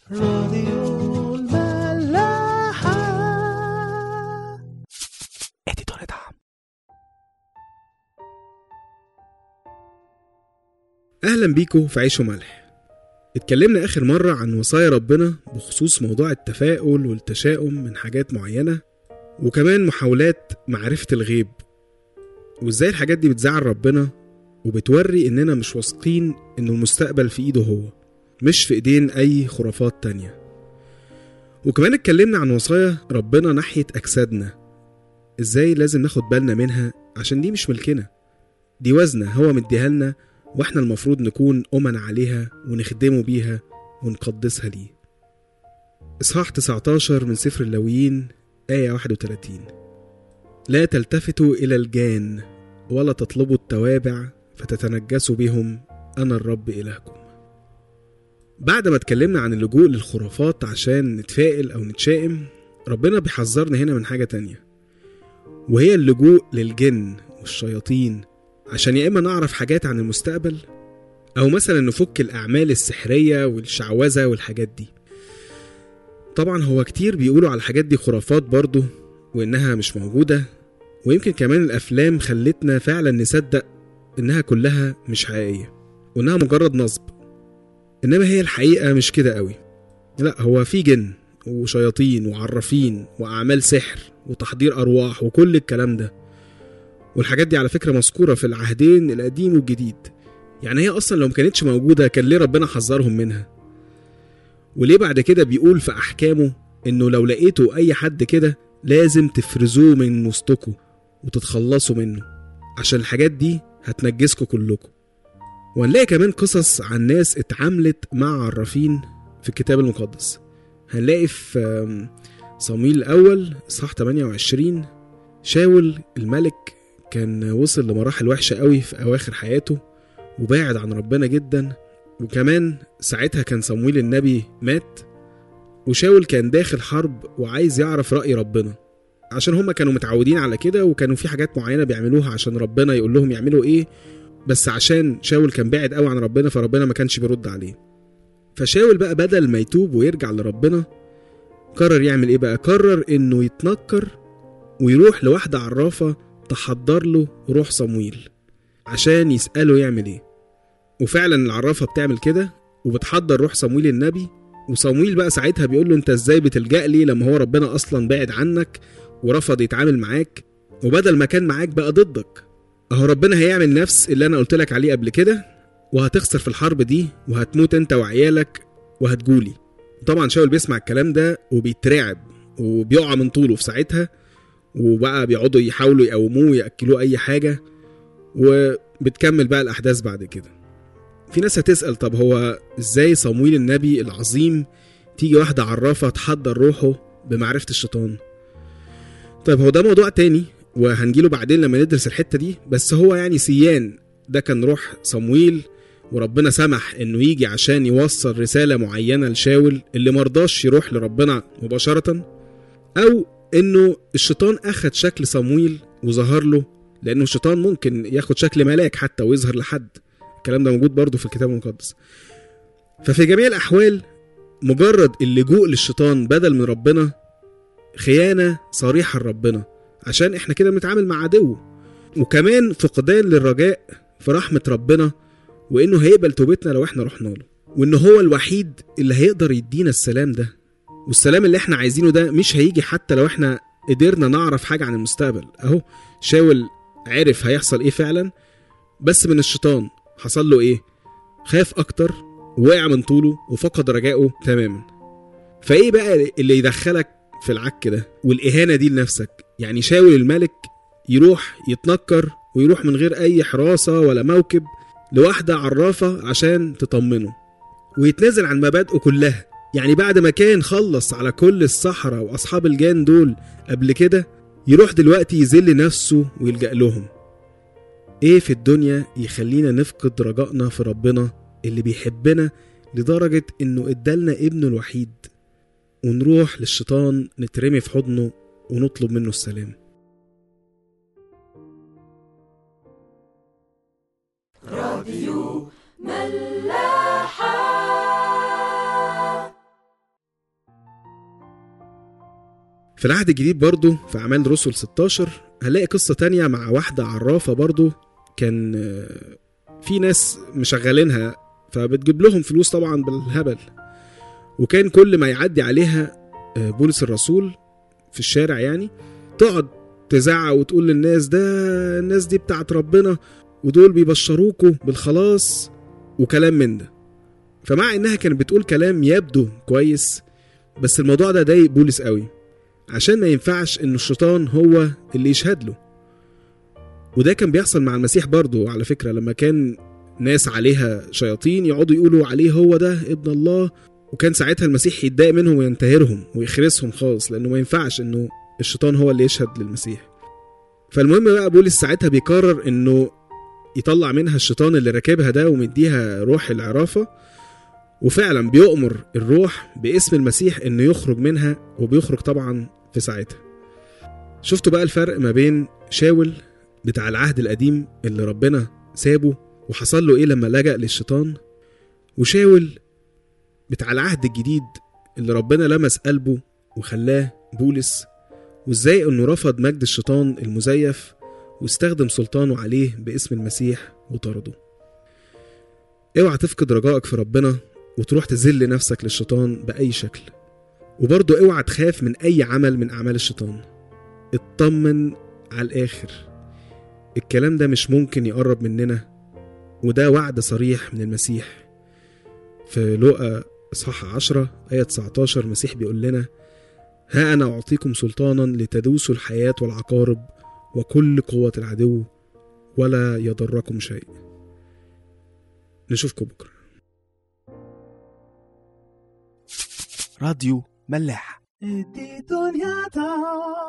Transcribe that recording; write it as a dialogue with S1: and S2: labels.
S1: راديو الملاحة اديتور دعم
S2: أهلا بيكم في عيش وملح اتكلمنا آخر مرة عن وصايا ربنا بخصوص موضوع التفاؤل والتشاؤم من حاجات معينة وكمان محاولات معرفة الغيب وازاي الحاجات دي بتزعل ربنا وبتوري إننا مش واثقين إنه المستقبل في إيده هو مش في إيدين أي خرافات تانية وكمان اتكلمنا عن وصايا ربنا ناحية أجسادنا ازاي لازم ناخد بالنا منها عشان دي مش ملكنا دي وزنة هو مديها لنا واحنا المفروض نكون أمن عليها ونخدمه بيها ونقدسها ليه إصحاح 19 من سفر اللاويين آية 31 لا تلتفتوا إلى الجان ولا تطلبوا التوابع فتتنجسوا بهم أنا الرب إلهكم بعد ما اتكلمنا عن اللجوء للخرافات عشان نتفائل أو نتشائم ربنا بيحذرنا هنا من حاجة تانية وهي اللجوء للجن والشياطين عشان يا إما نعرف حاجات عن المستقبل أو مثلا نفك الأعمال السحرية والشعوذة والحاجات دي طبعا هو كتير بيقولوا على الحاجات دي خرافات برضه وإنها مش موجودة ويمكن كمان الأفلام خلتنا فعلا نصدق إنها كلها مش حقيقية وإنها مجرد نصب إنما هي الحقيقة مش كده قوي لا هو في جن وشياطين وعرافين وأعمال سحر وتحضير أرواح وكل الكلام ده والحاجات دي على فكرة مذكورة في العهدين القديم والجديد يعني هي أصلا لو ما كانتش موجودة كان ليه ربنا حذرهم منها وليه بعد كده بيقول في أحكامه إنه لو لقيتوا أي حد كده لازم تفرزوه من وسطكم وتتخلصوا منه عشان الحاجات دي هتنجسكوا كلكم وهنلاقي كمان قصص عن ناس اتعاملت مع عرافين في الكتاب المقدس هنلاقي في آم، صمويل الأول إصحاح 28 شاول الملك كان وصل لمراحل وحشة قوي في أواخر حياته وبعد عن ربنا جدا وكمان ساعتها كان صمويل النبي مات وشاول كان داخل حرب وعايز يعرف رأي ربنا عشان هما كانوا متعودين على كده وكانوا في حاجات معينة بيعملوها عشان ربنا يقول لهم يعملوا ايه بس عشان شاول كان بعد قوي عن ربنا فربنا ما كانش بيرد عليه فشاول بقى بدل ما يتوب ويرجع لربنا قرر يعمل ايه بقى قرر انه يتنكر ويروح لواحدة عرافة تحضر له روح صمويل عشان يسأله يعمل ايه وفعلا العرافة بتعمل كده وبتحضر روح صمويل النبي وصمويل بقى ساعتها بيقول له انت ازاي بتلجأ لي لما هو ربنا اصلا بعد عنك ورفض يتعامل معاك وبدل ما كان معاك بقى ضدك اهو ربنا هيعمل نفس اللي انا قلت لك عليه قبل كده وهتخسر في الحرب دي وهتموت انت وعيالك وهتجولي طبعا شاول بيسمع الكلام ده وبيترعب وبيقع من طوله في ساعتها وبقى بيقعدوا يحاولوا يقوموه ويأكلوه أي حاجة وبتكمل بقى الأحداث بعد كده في ناس هتسأل طب هو إزاي صمويل النبي العظيم تيجي واحدة عرافة تحضر روحه بمعرفة الشيطان طيب هو ده موضوع تاني وهنجيله بعدين لما ندرس الحتة دي بس هو يعني سيان ده كان روح صمويل وربنا سمح انه يجي عشان يوصل رسالة معينة لشاول اللي مرضاش يروح لربنا مباشرة او انه الشيطان اخد شكل صمويل وظهر له لانه الشيطان ممكن ياخد شكل ملاك حتى ويظهر لحد الكلام ده موجود برضه في الكتاب المقدس ففي جميع الاحوال مجرد اللجوء للشيطان بدل من ربنا خيانة صريحة لربنا عشان احنا كده بنتعامل مع عدو وكمان فقدان للرجاء في رحمة ربنا وانه هيقبل توبتنا لو احنا رحنا له وان هو الوحيد اللي هيقدر يدينا السلام ده والسلام اللي احنا عايزينه ده مش هيجي حتى لو احنا قدرنا نعرف حاجة عن المستقبل اهو شاول عرف هيحصل ايه فعلا بس من الشيطان حصل له ايه خاف اكتر وقع من طوله وفقد رجائه تماما فايه بقى اللي يدخلك في العك ده والاهانة دي لنفسك يعني شاول الملك يروح يتنكر ويروح من غير اي حراسة ولا موكب لواحدة عرافة عشان تطمنه ويتنازل عن مبادئه كلها يعني بعد ما كان خلص على كل الصحراء وأصحاب الجان دول قبل كده يروح دلوقتي يذل نفسه ويلجأ لهم ايه في الدنيا يخلينا نفقد رجائنا في ربنا اللي بيحبنا لدرجة انه ادالنا ابنه الوحيد ونروح للشيطان نترمي في حضنه ونطلب منه السلام
S3: راديو ملاحة
S2: في العهد الجديد برضو في أعمال رسل 16 هنلاقي قصة تانية مع واحدة عرافة برضو كان آه، في ناس مشغلينها فبتجيب لهم فلوس طبعا بالهبل وكان كل ما يعدي عليها آه، بولس الرسول في الشارع يعني تقعد تزعق وتقول للناس ده الناس دي بتاعت ربنا ودول بيبشروكوا بالخلاص وكلام من ده فمع انها كانت بتقول كلام يبدو كويس بس الموضوع ده ضايق بولس قوي عشان ما ينفعش ان الشيطان هو اللي يشهد له وده كان بيحصل مع المسيح برضه على فكرة لما كان ناس عليها شياطين يقعدوا يقولوا عليه هو ده ابن الله وكان ساعتها المسيح يتضايق منهم وينتهرهم ويخرسهم خالص لانه ما ينفعش انه الشيطان هو اللي يشهد للمسيح فالمهم بقى بولس ساعتها بيقرر انه يطلع منها الشيطان اللي راكبها ده ومديها روح العرافة وفعلا بيؤمر الروح باسم المسيح انه يخرج منها وبيخرج طبعا في ساعتها شفتوا بقى الفرق ما بين شاول بتاع العهد القديم اللي ربنا سابه وحصل له ايه لما لجأ للشيطان وشاول بتاع العهد الجديد اللي ربنا لمس قلبه وخلاه بولس وازاي انه رفض مجد الشيطان المزيف واستخدم سلطانه عليه باسم المسيح وطرده اوعى تفقد رجائك في ربنا وتروح تذل نفسك للشيطان بأي شكل وبرضه اوعى تخاف من أي عمل من أعمال الشيطان اطمن على الآخر الكلام ده مش ممكن يقرب مننا وده وعد صريح من المسيح في لوقا إصحاح 10 آية 19 المسيح بيقول لنا ها أنا أعطيكم سلطانا لتدوسوا الحياة والعقارب وكل قوة العدو ولا يضركم شيء نشوفكم بكرة
S1: راديو ملاح
S3: دي دنيا تا